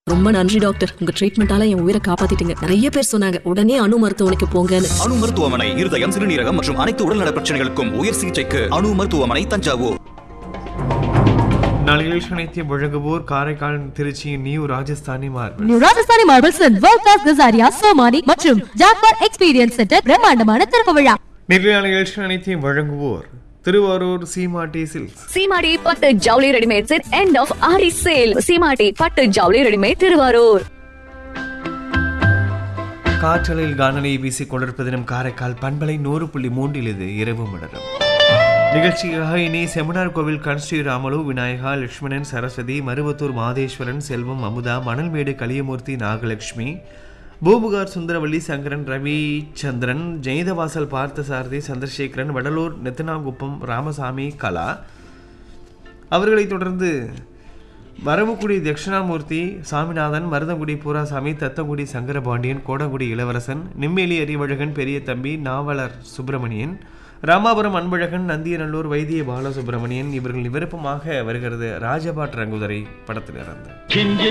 ரொம்ப நன்றி டாக்டர் உங்க ட்ரீட்மெண்டால என் உயிரை காப்பாத்திட்டீங்க நிறைய பேர் சொன்னாங்க உடனே அணு மருத்துவமனைக்கு போங்கன்னு அணு மருத்துவமனை இருதயம் சிறுநீரகம் மற்றும் அனைத்து உடல்நல பிரச்சனைகளுக்கும் உயர் சிகிச்சைக்கு அணு மருத்துவமனை தஞ்சாவூர் நாளை நிகழ்ச்சி அனைத்தையும் வழங்குவோர் Karaikal Trichy new Rajasthani marble new Rajasthani marbles world class Kajaria Somany மற்றும் ஜாக்வார் எக்ஸ்பீரியன்ஸ் சென்டர் பிரம்மாண்டமான திறப்பு விழா நேற்றைய நாள் நிகழ்ச்சி அனைத்தையும் வழங்குவோர் திருவாரூர் சீமாட்டி சில்க்ஸ் சீமாடி பட்டு ஜவுளி ரெடிமேட் செட் எண்ட் ஆஃப் ஆரி சேல் சீமாடி பட்டு ஜவுளி ரெடிமேட் திருவாரூர் காற்றலில் காணலை வீசிக் கொண்டிருப்பதினம் காரைக்கால் பண்பலை நூறு புள்ளி மூன்றில் இது இரவு மலரும் நிகழ்ச்சியாக இனி செமினார் கோவில் கண் ஸ்ரீராமலு விநாயகா லட்சுமணன் சரஸ்வதி மருவத்தூர் மாதேஸ்வரன் செல்வம் அமுதா மணல்மேடு கலியமூர்த்தி நாகலட்சுமி பூபுகார் சுந்தரவள்ளி சங்கரன் ரவிச்சந்திரன் ஜெயதவாசல் பார்த்தசாரதி சந்திரசேகரன் வடலூர் நெத்தனாங்குப்பம் ராமசாமி கலா அவர்களைத் தொடர்ந்து வரவுக்குடி தட்சிணாமூர்த்தி சாமிநாதன் மருதங்குடி பூராசாமி தத்தங்குடி சங்கரபாண்டியன் கோடங்குடி இளவரசன் நிம்மேலி அறிவழகன் பெரிய தம்பி நாவலர் சுப்பிரமணியன் ராமாபுரம் அன்பழகன் நந்தியநல்லூர் வைத்திய பாலசுப்பிரமணியன் இவர்கள் விருப்பமாக வருகிறது ராஜபாட் ரங்குதரை படத்திலிருந்து